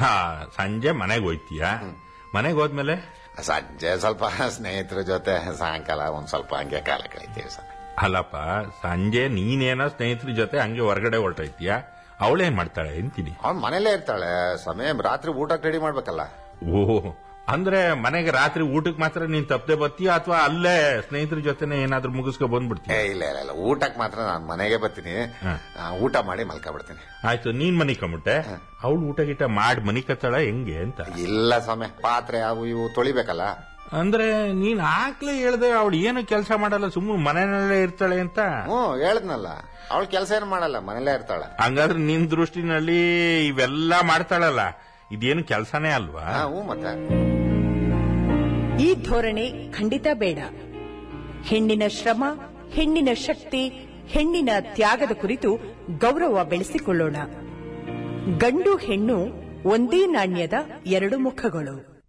ಹಾ, ಸಂಜೆ ಮನೆಗೆ ಹೋಯ್ತೀಯ ಮನೆಗೆ ಹೋದ್ಮೇಲೆ ಸಂಜೆ ಸ್ವಲ್ಪ ಸ್ನೇಹಿತರ ಜೊತೆ ಸಾಯಂಕಾಲ ಒಂದ್ ಸ್ವಲ್ಪ ಹಂಗೆ ಕಾಲ ಕಳಿತೀವಿ ಸ್ವಾಮಿ ಅಲ್ಲಪ್ಪ ಸಂಜೆ ನೀನೇನೋ ಸ್ನೇಹಿತರ ಜೊತೆ ಹಂಗೆ ಹೊರಗಡೆ ಹೊರಟೈತೀಯ ಅವಳೇನ್ ಮಾಡ್ತಾಳೆ ಅಂತೀನಿ ಅವ್ನ್ ಮನೇಲೇ ಇರ್ತಾಳೆ ಸ್ವಾಮಿ ರಾತ್ರಿ ಊಟಕ್ಕೆ ರೆಡಿ ಮಾಡ್ಬೇಕಲ್ಲ ಓಹೋ ಅಂದ್ರೆ ಮನೆಗೆ ರಾತ್ರಿ ಊಟಕ್ಕೆ ಮಾತ್ರ ನೀನ್ ತಪ್ಪದೆ ಬರ್ತೀಯ ಅಥವಾ ಅಲ್ಲೇ ಸ್ನೇಹಿತರ ಜೊತೆನೆ ಏನಾದ್ರೂ ಮುಗಿಸ್ಕೊ ಏ ಬಂದ್ಬಿಡ್ತೀಯ ಇಲ್ಲ ಇಲ್ಲ ಇಲ್ಲ ಊಟಕ್ಕೆ ಮಾತ್ರ ನಾನು ಮನೆಗೆ ಬರ್ತೀನಿ ಹ. ಆ, ಊಟ ಮಾಡಿ ಮಲ್ಕೊಬಿಡ್ತೀನಿ ಆಯ್ತು ನೀನ್ ಮನಿ ಕಮ್ಬಿಟ್ಟೆ ಅವಳು ಊಟ ಗೀಟ ಮಾಡಿ ಮನಿ ಕತ್ತಾಳ ಹೆಂಗೆ ಅಂತ ಇಲ್ಲ ಸ್ವಾಮಿ ಪಾತ್ರೆ ಅವು ಇವು ತೊಳಿಬೇಕಲ್ಲ ಅಂದ್ರೆ ನೀನ್ ಆಗ್ಲೇ ಹೇಳ್ದೆ ಅವಳು ಏನು ಕೆಲಸ ಮಾಡಲ್ಲ ಸುಮ್ಮನೆ ಮನೆಯಲ್ಲೇ ಇರ್ತಾಳೆ ಅಂತ ಹ್ಞೂ ಹೇಳದ್ನಲ್ಲ ಅವಳು ಕೆಲಸ ಏನು ಮಾಡಲ್ಲ ಮನೇಲೇ ಇರ್ತಾಳೆ ಹಂಗಾದ್ರೆ ನಿನ್ ದೃಷ್ಟಿನಲ್ಲಿ ಇವೆಲ್ಲ ಮಾಡ್ತಾಳಲ್ಲ ಇದೇನು ಕೆಲಸನೇ ಅಲ್ವಾ ಹಾ, ಹ್ಞೂ ಮತ್ತೆ ಈ ಧೋರಣೆ ಖಂಡಿತ ಬೇಡ ಹೆಣ್ಣಿನ ಶ್ರಮ ಹೆಣ್ಣಿನ ಶಕ್ತಿ ಹೆಣ್ಣಿನ ತ್ಯಾಗದ ಕುರಿತು ಗೌರವ ಬೆಳೆಸಿಕೊಳ್ಳೋಣ ಗಂಡು ಹೆಣ್ಣು ಒಂದೇ ನಾಣ್ಯದ ಎರಡು ಮುಖಗಳು